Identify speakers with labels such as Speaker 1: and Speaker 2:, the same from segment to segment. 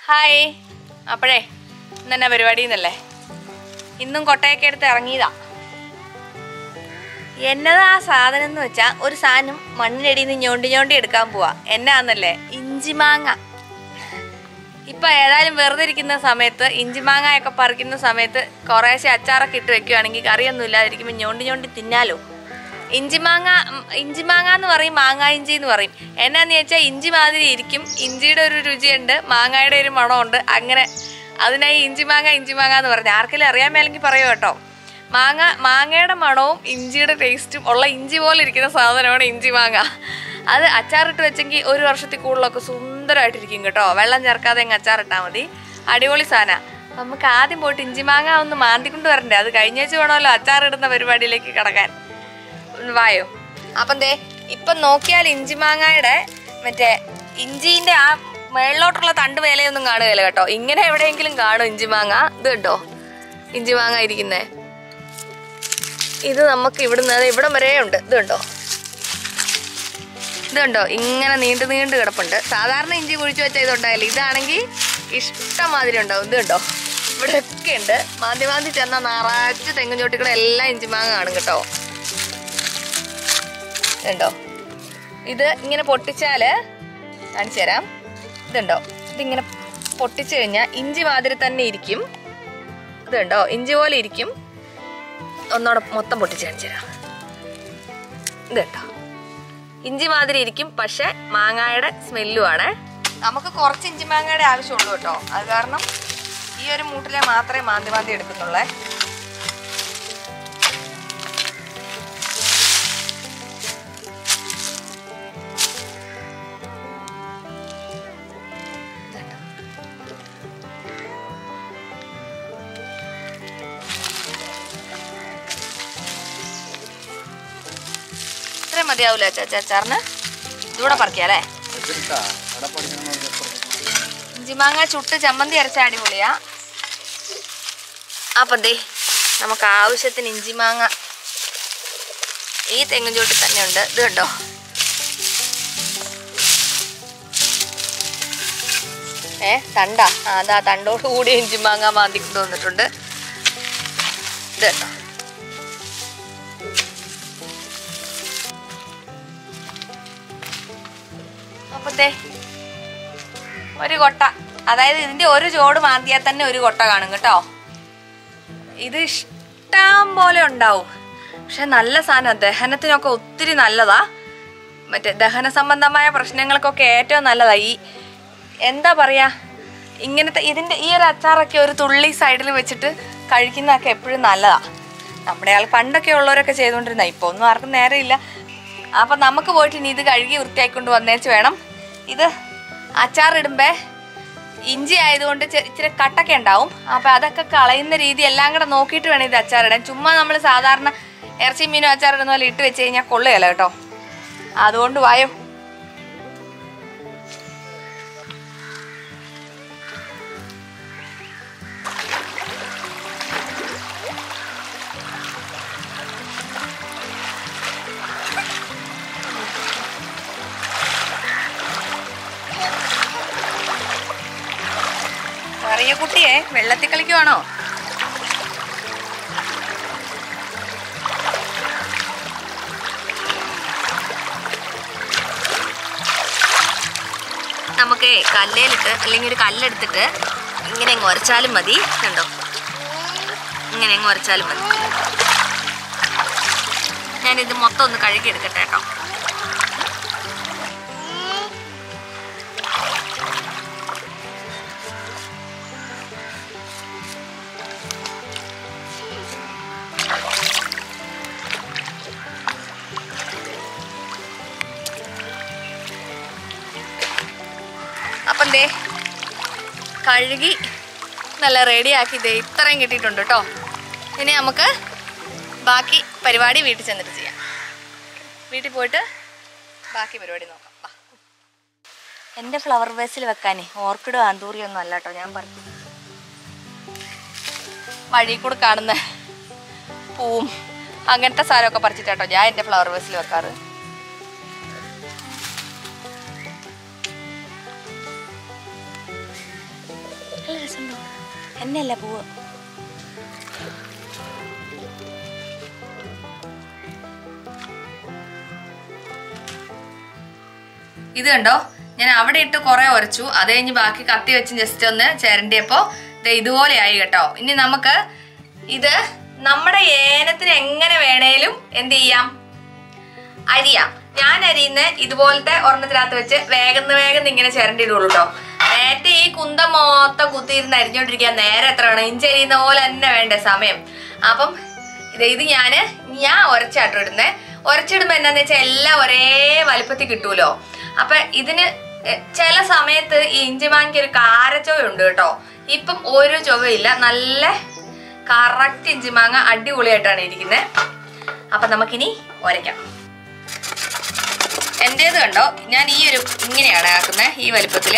Speaker 1: Hi അപ്പോഴേ ഇന്നെന്നാ പരിപാടി എന്നല്ലേ ഇന്നും കൊട്ടയൊക്കെ എടുത്ത് ഇറങ്ങിയതാ എന്നതാ ആ സാധനം എന്ന് വെച്ചാൽ ഒരു സാധനം മണ്ണിനടിയിൽ നിന്ന് ഞോണ്ടി ഞോണ്ടി എടുക്കാൻ പോവാ എന്നാന്നല്ലേ ഇഞ്ചി മാങ്ങ ഇപ്പൊ ഏതായാലും വെറുതെ ഇരിക്കുന്ന സമയത്ത് ഇഞ്ചി മാങ്ങയൊക്കെ പറിക്കുന്ന സമയത്ത് കുറേശ്ശെ അച്ചാറൊക്കെ ഇട്ട് വെക്കുകയാണെങ്കിൽ കറിയൊന്നും ഇല്ലാതിരിക്കുമ്പോൾ ഞോണ്ടി ഞോണ്ടി തിന്നാലോ ഇഞ്ചി മാങ്ങ ഉം, ഇഞ്ചി മാങ്ങ എന്ന് പറയും മാങ്ങ ഇഞ്ചി എന്ന് പറയും എന്നാന്ന് വെച്ചാൽ ഇഞ്ചി മാതിരി ഇരിക്കും ഇഞ്ചിയുടെ ഒരു രുചിയുണ്ട് മാങ്ങയുടെ ഒരു മണമുണ്ട് അങ്ങനെ അതിനായി ഇഞ്ചി മാങ്ങ ഇഞ്ചി മാങ്ങ എന്ന് പറഞ്ഞു ആർക്കെങ്കിലും അറിയാൻ മേലെങ്കിൽ പറയൂ കേട്ടോ മാങ്ങ മാങ്ങയുടെ മണവും ഇഞ്ചിയുടെ ടേസ്റ്റും ഉള്ള ഇഞ്ചി പോലെ ഇരിക്കുന്ന സാധനമാണ് ഇഞ്ചി മാങ്ങ അത് അച്ചാറിട്ട് വെച്ചെങ്കിൽ ഒരു വർഷത്തിൽ കൂടുതലൊക്കെ സുന്ദരമായിട്ടിരിക്കും കേട്ടോ വെള്ളം ചേർക്കാതെ അങ്ങ് അച്ചാറിട്ടാൽ മതി അടിപൊളി സാധന നമുക്ക് ആദ്യം പോയിട്ട് ഇഞ്ചി മാങ്ങ ഒന്ന് മാന്തിക്കൊണ്ട് വരണ്ടേ അത് കഴിഞ്ഞ വെച്ച് വേണമല്ലോ അച്ചാറിടുന്ന പരിപാടിയിലേക്ക് കിടക്കാൻ ഒന്ന് വായോ അപ്പം ദേ ഇപ്പം നോക്കിയാൽ ഇഞ്ചി മാങ്ങയുടെ മറ്റേ ഇഞ്ചിന്റെ ആ മേളിലോട്ടുള്ള തണ്ട് വേലയൊന്നും കാണുകയില്ല കേട്ടോ ഇങ്ങനെ എവിടെയെങ്കിലും കാണും ഇഞ്ചി മാങ്ങ ഇത് കണ്ടോ ഇഞ്ചി മാങ്ങ ഇരിക്കുന്നേ ഇത് നമുക്ക് ഇവിടുന്ന് ദേ ഇവിടം വരെ ഉണ്ട് ഇത് കണ്ടോ ഇത് കണ്ടോ ഇങ്ങനെ നീണ്ടു നീണ്ടു കിടപ്പുണ്ട് സാധാരണ ഇഞ്ചി കുഴിച്ചു വെച്ച ഇതുണ്ടായില്ല ഇതാണെങ്കിൽ ഇഷ്ടമാതിരി ഉണ്ടാവും ഇത് കണ്ടോ ഇവിടെ ഒക്കെ ഉണ്ട് മാന്തി മാന്തി ചെന്നാൽ നിറച്ച് തെങ്ങും ചോട്ടിക്കൂടെ എല്ലാം ഇഞ്ചി മാങ്ങ കാണും കേട്ടോ ഇതുണ്ടോ ഇത് ഇങ്ങനെ പൊട്ടിച്ചാല് കാണിച്ചു തരാം ഇതുണ്ടോ ഇതിങ്ങനെ പൊട്ടിച്ചു കഴിഞ്ഞാൽ ഇഞ്ചി മാതിരി തന്നെ ഇരിക്കും ഇതുണ്ടോ ഇഞ്ചി പോലെ ഇരിക്കും ഒന്നോടെ മൊത്തം പൊട്ടിച്ച് കാണിച്ചു തരാം ഇത് കേട്ടോ ഇഞ്ചി മാതിരി ഇരിക്കും പക്ഷെ മാങ്ങായുടെ സ്മെല്ലും ആണ് നമുക്ക് കുറച്ച് ഇഞ്ചി മാങ്ങയുടെ ആവശ്യമുള്ളൂ കേട്ടോ അത് കാരണം ഈ ഒരു മൂട്ടിലെ മാത്രമേ മാന്തി മാന്തി എടുക്കുന്നുള്ളേ ഇത്രയും മതിയാവൂല ചേച്ചാ അച്ചാറിന് ഇതൂടെ പറിക്കാം അല്ലേ ഇഞ്ചി മാങ്ങ ചുട്ട് ചമ്മന്തി അരച്ച അടിപൊളിയാ അപ്പം ദേ നമുക്ക് ആവശ്യത്തിന് ഇഞ്ചി മാങ്ങ ഈ തെങ്ങും ചൂട്ടിൽ തന്നെ ഉണ്ട് ഇത് കണ്ടോ ഏ തണ്ടാ ആ അതാ തണ്ടോട് കൂടി ഇഞ്ചി മാങ്ങ മാന്തി കൊണ്ടുവന്നിട്ടുണ്ട് ഇത് കണ്ടോ അപ്പത്തെ ഒരു കൊട്ട അതായത് ഇതിന്റെ ഒരു ചോട് മാന്തിയാൽ തന്നെ ഒരു കൊട്ട കാണും കേട്ടോ ഇത് ഇഷ്ടം പോലെ ഉണ്ടാവും പക്ഷെ നല്ല സാധനം ദഹനത്തിനൊക്കെ ഒത്തിരി നല്ലതാ മറ്റേ ദഹന സംബന്ധമായ പ്രശ്നങ്ങൾക്കൊക്കെ ഏറ്റവും നല്ലതാ ഈ എന്താ പറയാ ഇങ്ങനത്തെ ഇതിന്റെ ഈ ഒരു അച്ചാറൊക്കെ ഒരു തുള്ളി സൈഡിൽ വെച്ചിട്ട് കഴിക്കുന്നതൊക്കെ എപ്പോഴും നല്ലതാ നമ്മുടെ ആൾ പണ്ടൊക്കെ ഉള്ളവരൊക്കെ ചെയ്തുകൊണ്ടിരുന്ന ഇപ്പൊ ഒന്നും ആർക്കും നേരമില്ല അപ്പൊ നമുക്ക് പോയിട്ട് ഇനി ഇത് കഴുകി വൃത്തിയായിക്കൊണ്ട് വന്നേച്ച് വേണം ഇത് അച്ചാറിടുമ്പേ ഇഞ്ചി ആയതുകൊണ്ട് ചെ- ഇച്ചിരി കട്ടൊക്കെ ഉണ്ടാവും അപ്പൊ അതൊക്കെ കളയുന്ന രീതി എല്ലാം കൂടെ നോക്കിയിട്ട് വേണം ഇത് അച്ചാറിടാൻ ചുമ്മാ നമ്മൾ സാധാരണ ഇറച്ചി മീനും അച്ചാറിടുന്ന പോലെ ഇട്ട് വെച്ച് കഴിഞ്ഞാൽ കൊള്ളുകയല്ല കേട്ടോ അതുകൊണ്ട് വായോ ചെറിയ കുട്ടിയെ വെള്ളത്തിൽ കളിക്കുവാണോ നമുക്ക് കല്ലേലിട്ട് അല്ലെങ്കിൽ ഒരു കല്ലെടുത്തിട്ട് ഇങ്ങനെ അങ്ങ് ഉരച്ചാലും മതി കണ്ടോ ഇങ്ങനെ അങ്ങ് ഉരച്ചാലും മതി ഞാനിത് മൊത്തം ഒന്ന് കഴുകി എടുക്കട്ടെ കേട്ടോ അപ്പം ദേ കഴുകി നല്ല റെഡിയാക്കി ദേ ഇത്രയും കിട്ടിയിട്ടുണ്ട് കേട്ടോ ഇനി നമുക്ക് ബാക്കി പരിപാടി വീട്ടിൽ ചെന്നിട്ട് ചെയ്യാം വീട്ടിൽ പോയിട്ട് ബാക്കി പരിപാടി നോക്കാം വാ. എൻ്റെ ഫ്ലവർ വേസിൽ വെക്കാനേ ഓർക്കിഡോ ആന്തൂറിയോ ഒന്നും അല്ല കേട്ടോ ഞാൻ പറഞ്ഞു വഴി കൂടെ കാണുന്ന പൂവും അങ്ങനത്തെ സാധനമൊക്കെ പറിച്ചിട്ടാട്ടോ ഞാൻ എൻ്റെ ഫ്ലവർ വേസിൽ വെക്കാറ് രസമുണ്ടോ എന്നല്ല പൂവ് ഇത് കണ്ടോ ഞാൻ അവിടെ ഇട്ട് കുറെ ഉരച്ചു അത് കഴിഞ്ഞ് ബാക്കി കത്തി വെച്ച് ജസ്റ്റ് ഒന്ന് ചിരണ്ടിയപ്പോ ദേ ഇതുപോലെ ആയി കേട്ടോ ഇനി നമുക്ക് ഇത് നമ്മുടെ ഏനത്തിന് എങ്ങനെ വേണേലും എന്ത് ചെയ്യാം അരിയാം ഞാൻ അരിയുന്ന ഇതുപോലത്തെ ഒരെണ്ണത്തിനകത്ത് വെച്ച് വേഗം വേഗം ഇങ്ങനെ ചിരണ്ടിടുള്ളൂ കേട്ടോ നേരത്തെ ഈ കുന്തം മൊത്തം കുത്തിയിരുന്ന് അരിഞ്ഞോണ്ടിരിക്കാൻ നേരെ എത്ര വേണം ഇഞ്ചി അരിയുന്ന പോലെ തന്നെ വേണ്ടേ സമയം അപ്പം ഇത് ഇത് ഞാന് ഞാൻ ഉരച്ചാട്ടോ ഇടുന്നേ ഉരച്ചിടുമ്പോ എന്നാന്ന് വെച്ചാൽ എല്ലാം ഒരേ വലുപ്പത്തിൽ കിട്ടൂലോ അപ്പൊ ഇതിന് എ- ചില സമയത്ത് ഈ ഇഞ്ചി മാങ്ങയ്ക്ക് ഒരു കാരച്ചോയുണ്ട് കേട്ടോ ഇപ്പം ഒരു ചൊവയില്ല നല്ല കറക്റ്റ് ഇഞ്ചി മാങ്ങ അടിപൊളിയായിട്ടാണ് ഇരിക്കുന്നത് അപ്പൊ നമുക്കിനി ഉരയ്ക്കാം എന്റേത് കണ്ടോ ഞാൻ ഈ ഒരു ഇങ്ങനെയാണ് ആക്കുന്നത് ഈ വലിപ്പത്തില്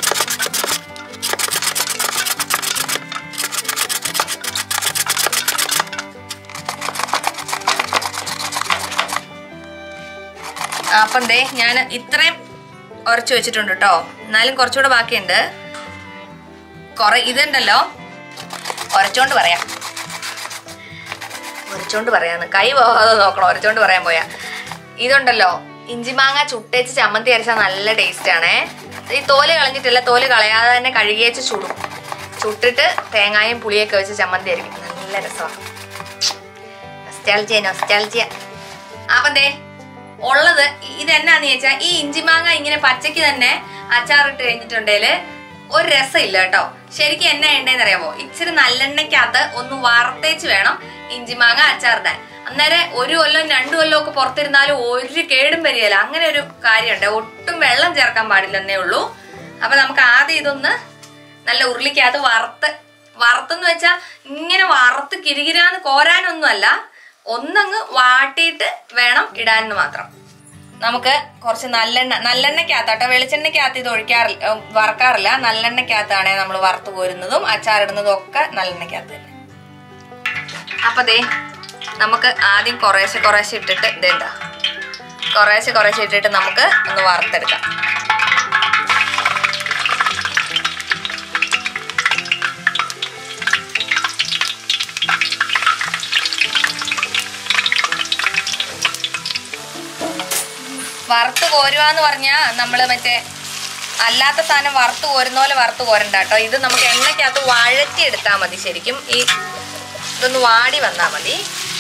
Speaker 1: അപ്പം ദേ ഞാൻ ഇത്രയും ഉരച്ചു വെച്ചിട്ടുണ്ട് കേട്ടോ എന്നാലും കുറച്ചുകൂടെ ബാക്കിയുണ്ട് കുറെ ഇതുണ്ടല്ലോ ഉരച്ചോണ്ട് പറയാം ഉരച്ചോണ്ട് പറയാന്ന് കൈ പോകാതെ നോക്കണം ഉരച്ചോണ്ട് പറയാൻ പോയാ ഇതുണ്ടല്ലോ ഇഞ്ചിമാങ്ങ ചുട്ടേച്ച് ചമ്മന്തി അരച്ചാൽ നല്ല ടേസ്റ്റ് ആണേ ഈ തോല് കളഞ്ഞിട്ടില്ല തോല് കളയാതെ തന്നെ കഴുകിയേച്ച് ചുടും ചുട്ടിട്ട് തേങ്ങായും പുളിയൊക്കെ വെച്ച് ചമ്മന്തി അരക്കും നല്ല രസമാണ് നൊസ്റ്റാൾജിയ നൊസ്റ്റാൾജിയ അപ്പം ദേ ഉള്ളത് ഇതെന്നാന്ന് ചോദിച്ചാൽ ഈ ഇഞ്ചിമാങ്ങ ഇങ്ങനെ പച്ചയ്ക്ക് തന്നെ അച്ചാറിട്ട് കഴിഞ്ഞിട്ടുണ്ടെങ്കിൽ ഒരു രസമില്ല കേട്ടോ ശരിക്കും എന്നാ ഉണ്ടെന്ന് അറിയാമോ ഇച്ചിരി നല്ലെണ്ണയ്ക്കകത്ത് ഒന്ന് വറുത്തേച്ച് വേണം ഇഞ്ചിമാങ്ങ അച്ചാറിടാൻ അന്നേരം ഒരു കൊല്ലം രണ്ടു കൊല്ലം ഒക്കെ പുറത്തിരുന്നാലും ഒരു കേടും വരികയില്ല അങ്ങനെ ഒരു കാര്യമുണ്ട് ഒട്ടും വെള്ളം ചേർക്കാൻ പാടില്ലെന്നേ ഉള്ളൂ അപ്പൊ നമുക്ക് ആദ്യം ഇതൊന്ന് നല്ല ഉരുളിക്കകത്ത് വറുത്ത് വറുത്തെന്ന് വെച്ചാൽ ഇങ്ങനെ വറുത്ത് കിരികിരാന്ന് കോരാനൊന്നുമല്ല ഒന്നങ്ങ് വാട്ടിയിട്ട് വേണം ഇടാനെന്ന് മാത്രം നമുക്ക് കുറച്ച് നല്ലെണ്ണ നല്ലെണ്ണയ്ക്കകത്താട്ടോ വെളിച്ചെണ്ണയ്ക്കകത്ത് ഇത് ഒഴിക്കാറില്ല ഏ, വറക്കാറില്ല നല്ലെണ്ണയ്ക്കകത്താണ് നമ്മൾ വറുത്ത് കോരുന്നതും അച്ചാറിടുന്നതും ഒക്കെ നല്ലെണ്ണയ്ക്കകത്ത് തന്നെ അപ്പൊ ദേ നമുക്ക് ആദ്യം കുറേശ്ശെ കുറേശ്ശെ ഇട്ടിട്ട് ഇതേണ്ട കുറേശ്ശെ കുറേശ്ശെ ഇട്ടിട്ട് നമുക്ക് ഒന്ന് വറുത്തെടുക്കാം വറുത്ത് കോരുവാന്ന് പറഞ്ഞാ നമ്മള് മറ്റേ അല്ലാത്ത സാധനം വറുത്ത് കോരുന്ന പോലെ വറുത്ത് കോരണ്ട കേട്ടോ ഇത് നമുക്ക് എണ്ണയ്ക്കകത്ത് വഴറ്റി എടുത്താൽ മതി ശരിക്കും ഈ ഇതൊന്ന് വാടി വന്നാൽ മതി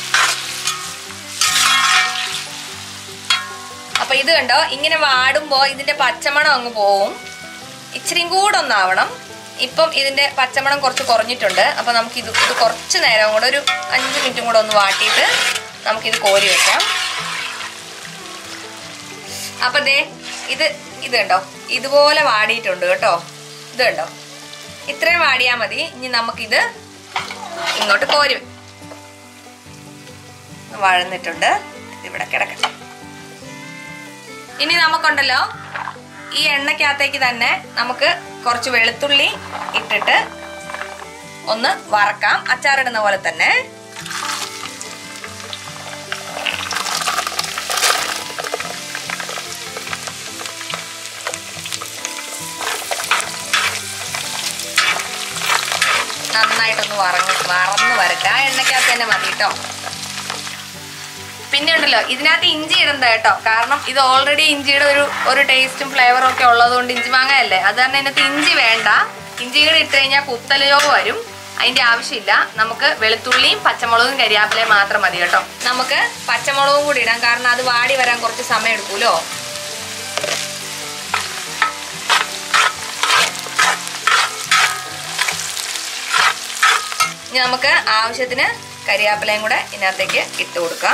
Speaker 1: അപ്പൊ ഇത് കണ്ടോ ഇങ്ങനെ വാടുമ്പോ ഇതിന്റെ പച്ചമണം അങ്ങ് പോവും ഇച്ചിരിയും കൂടെ ഒന്നാവണം ഇപ്പം ഇതിന്റെ പച്ചമണം കുറച്ച് കുറഞ്ഞിട്ടുണ്ട് അപ്പൊ നമുക്ക് ഇത് ഇത് കുറച്ച് നേരം കൂടെ ഒരു അഞ്ച് മിനിറ്റും കൂടെ ഒന്ന് വാട്ടിയിട്ട് നമുക്കിത് കോരി വെക്കാം അപ്പൊ ദേ ഇത് ഇത് കണ്ടോ ഇതുപോലെ വാടിയിട്ടുണ്ട് കേട്ടോ ഇത് കണ്ടോ ഇത്രയും വാടിയാ മതി ഇനി നമുക്കിത് ഇങ്ങോട്ട് കോരി വെ- വഴന്നിട്ടുണ്ട് ഇവിടെ കിടക്കട്ടെ ഇനി നമുക്കുണ്ടല്ലോ ഈ എണ്ണക്കകത്തേക്ക് തന്നെ നമുക്ക് കുറച്ച് വെളുത്തുള്ളി ഇട്ടിട്ട് ഒന്ന് വറക്കാം അച്ചാറിടുന്ന പോലെ തന്നെ നന്നായിട്ടൊന്ന് വറങ്ങ് വറന്ന് വരട്ടെ ആ എണ്ണക്കകത്ത് തന്നെ മതി കേട്ടോ പിന്നെ ഉണ്ടല്ലോ ഇതിനകത്ത് ഇഞ്ചി ഇടണ്ട കേട്ടോ കാരണം ഇത് ഓൾറെഡി ഇഞ്ചിയുടെ ഒരു ഒരു ടേസ്റ്റും ഫ്ലേവറും ഒക്കെ ഉള്ളതുകൊണ്ട് ഇഞ്ചി മാങ്ങയല്ലേ അത് കാരണം ഇതിനകത്ത് ഇഞ്ചി വേണ്ട ഇഞ്ചി കൂടെ ഇട്ട് കഴിഞ്ഞാൽ കുത്തലയോ വരും അതിന്റെ ആവശ്യമില്ല നമുക്ക് വെളുത്തുള്ളിയും പച്ചമുളകും കരിയാപ്പിലയും മാത്രം മതി കേട്ടോ നമുക്ക് പച്ചമുളകും കൂടി ഇടാം കാരണം അത് വാടി വരാൻ കുറച്ച് സമയം എടുക്കൂലോ ഇനി നമുക്ക് ആവശ്യത്തിന് കരിയാപ്പിലയും കൂടെ ഇതിനകത്തേക്ക് ഇട്ട് കൊടുക്കാം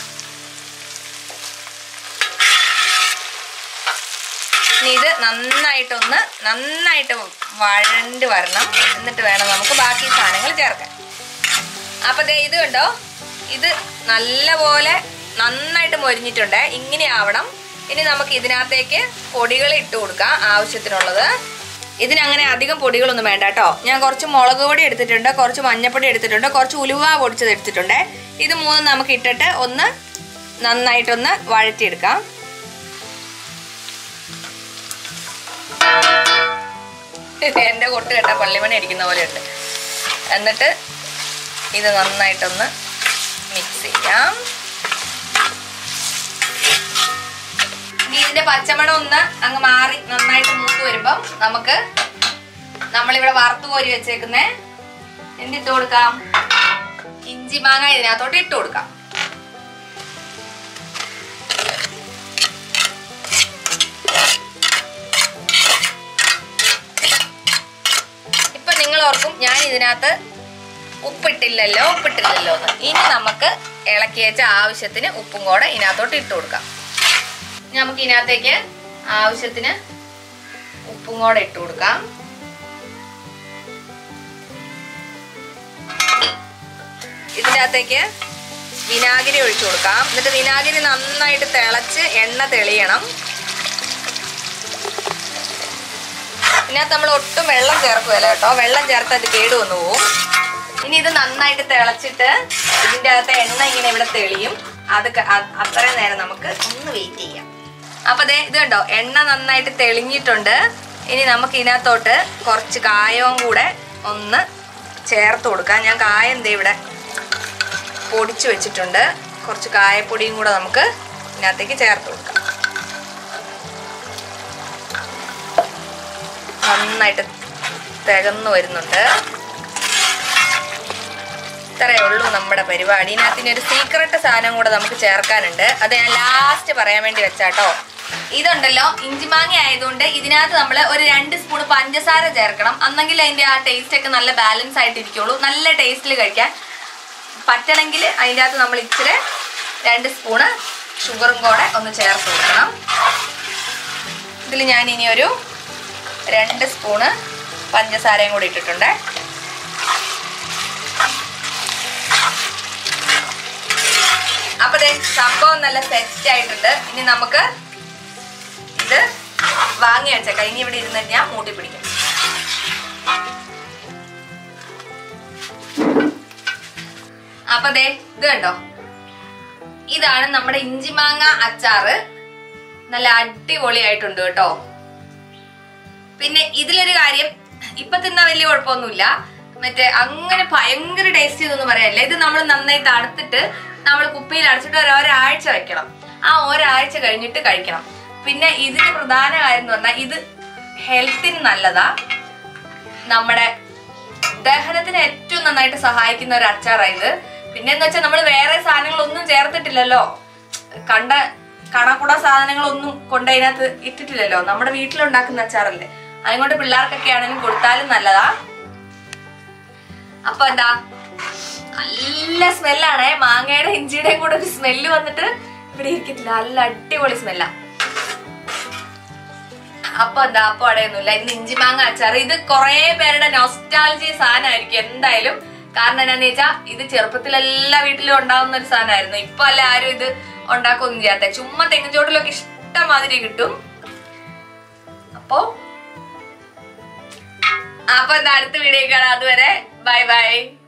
Speaker 1: ഇനി ഇത് നന്നായിട്ടൊന്ന് നന്നായിട്ട് വഴണ്ട് വരണം എന്നിട്ട് വേണം നമുക്ക് ബാക്കി സാധനങ്ങൾ ചേർക്കാൻ അപ്പൊ ദേ ഇത് കണ്ടോ ഇത് നല്ലപോലെ നന്നായിട്ട് മൊരിഞ്ഞിട്ടുണ്ട് ഇങ്ങനെ ആവണം ഇനി നമുക്ക് ഇതിനകത്തേക്ക് പൊടികൾ ഇട്ട് കൊടുക്കാം ആവശ്യത്തിനുള്ളത് ഇതിനങ്ങനെ അധികം പൊടികളൊന്നും വേണ്ട കേട്ടോ ഞാൻ കുറച്ച് മുളക് പൊടി എടുത്തിട്ടുണ്ട് കുറച്ച് മഞ്ഞപ്പൊടി എടുത്തിട്ടുണ്ട് കുറച്ച് ഉലുവ പൊടിച്ചത് എടുത്തിട്ടുണ്ട് ഇത് മൂന്നും നമുക്ക് ഇട്ടിട്ട് ഒന്ന് നന്നായിട്ടൊന്ന് വഴറ്റിയെടുക്കാം എൻ്റെ കൊട്ട് കേട്ട പള്ളിമണി അടിക്കുന്ന പോലെ ഉണ്ട് എന്നിട്ട് ഇത് നന്നായിട്ടൊന്ന് മിക്സ് ചെയ്യാം ഇനി ഇതിന്റെ പച്ചമണം ഒന്ന് അങ്ങ് മാറി നന്നായിട്ട് മൂത്ത് വരുമ്പം നമുക്ക് നമ്മളിവിടെ വറുത്ത് കോരി വെച്ചേക്കുന്നേ എന്തിട്ട് കൊടുക്കാം ഇഞ്ചി മാങ്ങ ഇതിനകത്തോട്ട് ഇട്ട് കൊടുക്കാം ഇപ്പൊ നിങ്ങൾ ഓർക്കും ഞാൻ ഇതിനകത്ത് ഉപ്പിട്ടില്ലല്ലോ ഉപ്പിട്ടില്ലല്ലോ എന്ന് ഇനി നമുക്ക് ഇളക്കി വെച്ച ആവശ്യത്തിന് ഉപ്പും കൂടെ ഇതിനകത്തോട്ട് ഇട്ട് കൊടുക്കാം ഇനി നമുക്ക് ഇതിനകത്തേക്ക് ആവശ്യത്തിന് ഉപ്പും കൂടെ ഇട്ട് കൊടുക്കാം ഇതിൻ്റെ അകത്തേക്ക് വിനാഗിരി ഒഴിച്ചു കൊടുക്കാം എന്നിട്ട് വിനാഗിരി നന്നായിട്ട് തിളച്ച് എണ്ണ തെളിയണം ഇതിനകത്ത് നമ്മൾ ഒട്ടും വെള്ളം ചേർക്കുകയല്ല കേട്ടോ വെള്ളം ചേർത്ത് അത് കേട് വന്നു പോവും ഇനി ഇത് നന്നായിട്ട് തിളച്ചിട്ട് ഇതിൻ്റെ അകത്തെ എണ്ണ ഇങ്ങനെ ഇവിടെ തെളിയും അത് ക- അ- അത്രയും നേരം നമുക്ക് ഒന്ന് വെയിറ്റ് ചെയ്യാം അപ്പൊ ദേ ഇത് കണ്ടോ എണ്ണ നന്നായിട്ട് തെളിഞ്ഞിട്ടുണ്ട് ഇനി നമുക്ക് ഇതിനകത്തോട്ട് കുറച്ച് കായവും കൂടെ ഒന്ന് ചേർത്ത് കൊടുക്കാം ഞാൻ കായം ദേ ഇവിടെ പൊടിച്ചു വെച്ചിട്ടുണ്ട് കുറച്ച് കായപ്പൊടിയും കൂടെ നമുക്ക് ഇതിനകത്തേക്ക് ചേർത്ത് കൊടുക്കാം നന്നായിട്ട് തികന്നു വരുന്നുണ്ട് ഇത്രയേ ഉള്ളൂ നമ്മുടെ പരിപാടി ഇതിനകത്ത് ഇനി ഒരു സീക്രട്ട് സാധനം കൂടെ നമുക്ക് ചേർക്കാനുണ്ട് അത് ഞാൻ ലാസ്റ്റ് പറയാൻ വേണ്ടി വെച്ചാട്ടോ ഇതുണ്ടല്ലോ ഇഞ്ചിമാങ്ങ ആയതുകൊണ്ട് ഇതിനകത്ത് നമ്മൾ ഒരു രണ്ട് സ്പൂൺ പഞ്ചസാര ചേർക്കണം അന്നെങ്കിൽ അതിന്റെ ആ ടേസ്റ്റ് ഒക്കെ നല്ല ബാലൻസ് ആയിട്ട് ഇരിക്കുള്ളൂ നല്ല ടേസ്റ്റിൽ കഴിക്കാൻ പറ്റണമെങ്കിൽ അതിൻ്റെ അകത്ത് നമ്മൾ ഇച്ചിരി രണ്ട് സ്പൂണ് ഷുഗറും കൂടെ ഒന്ന് ചേർത്ത് കൊടുക്കണം ഇതിൽ ഞാൻ ഇനി ഒരു രണ്ട് സ്പൂണ് പഞ്ചസാരയും കൂടി ഇട്ടിട്ടുണ്ട് അപ്പൊ ദേ സംഭവം നല്ല സെറ്റ് ആയിട്ടുണ്ട് ഇനി നമുക്ക് ഇത് വാങ്ങി വെച്ചേക്കാം ഇനി ഇവിടെ ഇരുന്ന് ഞാൻ മൂട്ടി പിടിക്കും അപ്പൊ ദേ ഇത് കണ്ടോ ഇതാണ് നമ്മുടെ ഇഞ്ചിമാങ്ങ അച്ചാറ് നല്ല അടിപൊളിയായിട്ടുണ്ട് കേട്ടോ പിന്നെ ഇതിലൊരു കാര്യം ഇപ്പൊ തിന്നാ വലിയ കുഴപ്പമൊന്നുമില്ല മറ്റേ അങ്ങനെ ഭയങ്കര ടേസ്റ്റ് ചെയ്തൊന്നും പറയാനില്ല ഇത് നമ്മൾ നന്നായി തണുത്തിട്ട് നമ്മൾ കുപ്പിയിൽ അടച്ചിട്ട് ഒരു ഒരാഴ്ച വെക്കണം ആ ഒരാഴ്ച കഴിഞ്ഞിട്ട് കഴിക്കണം പിന്നെ ഇതിന്റെ പ്രധാന കാര്യം എന്ന് പറഞ്ഞാൽ ഇത് ഹെൽത്തിന് നല്ലതാ നമ്മുടെ ദഹനത്തിന് ഏറ്റവും നന്നായിട്ട് സഹായിക്കുന്ന ഒരു അച്ചാറാണ് ഇത് പിന്നെ എന്ന് വെച്ചാൽ നമ്മൾ വേറെ സാധനങ്ങളൊന്നും ചേർത്തിട്ടില്ലല്ലോ കണ്ട കണക്കുട സാധനങ്ങളൊന്നും കൊണ്ട് അതിനകത്ത് ഇട്ടിട്ടില്ലല്ലോ നമ്മുടെ വീട്ടിലുണ്ടാക്കുന്ന അച്ചാറല്ലേ അതുകൊണ്ട് പിള്ളേർക്കൊക്കെ ആണെങ്കിലും കൊടുത്താലും നല്ലതാ അപ്പൊ എന്താ നല്ല സ്മെല്ലാണ് മാങ്ങയുടെ ഇഞ്ചിയുടെയും കൂടെ ഒരു സ്മെല്ല് വന്നിട്ട് ഇവിടെ ഇരിക്കത്തില്ല നല്ല അടിപൊളി സ്മെല്ലാ അപ്പൊ എന്താ അപ്പൊ അടയൊന്നുമില്ല ഇന്ന് ഇഞ്ചി മാങ്ങ അച്ചാർ ഇത് കുറെ പേരുടെ നൊസ്റ്റാൾജി സാധനമായിരിക്കും എന്തായാലും കാരണം എന്താന്ന് വെച്ചാ ഇത് ചെറുപ്പത്തിൽ എല്ലാ വീട്ടിലും ഉണ്ടാവുന്ന ഒരു സാധനമായിരുന്നു ഇപ്പൊ അല്ല ആരും ഇത് ഉണ്ടാക്കൊന്നും ചെയ്യാത്ത ചുമ്മാ തെങ്ങിൻ ചോട്ടിലൊക്കെ ഇഷ്ടമാതിരി കിട്ടും അപ്പോ അപ്പൊ എന്താ അടുത്ത വീഡിയോ കാണാം അതുവരെ ബൈ ബൈ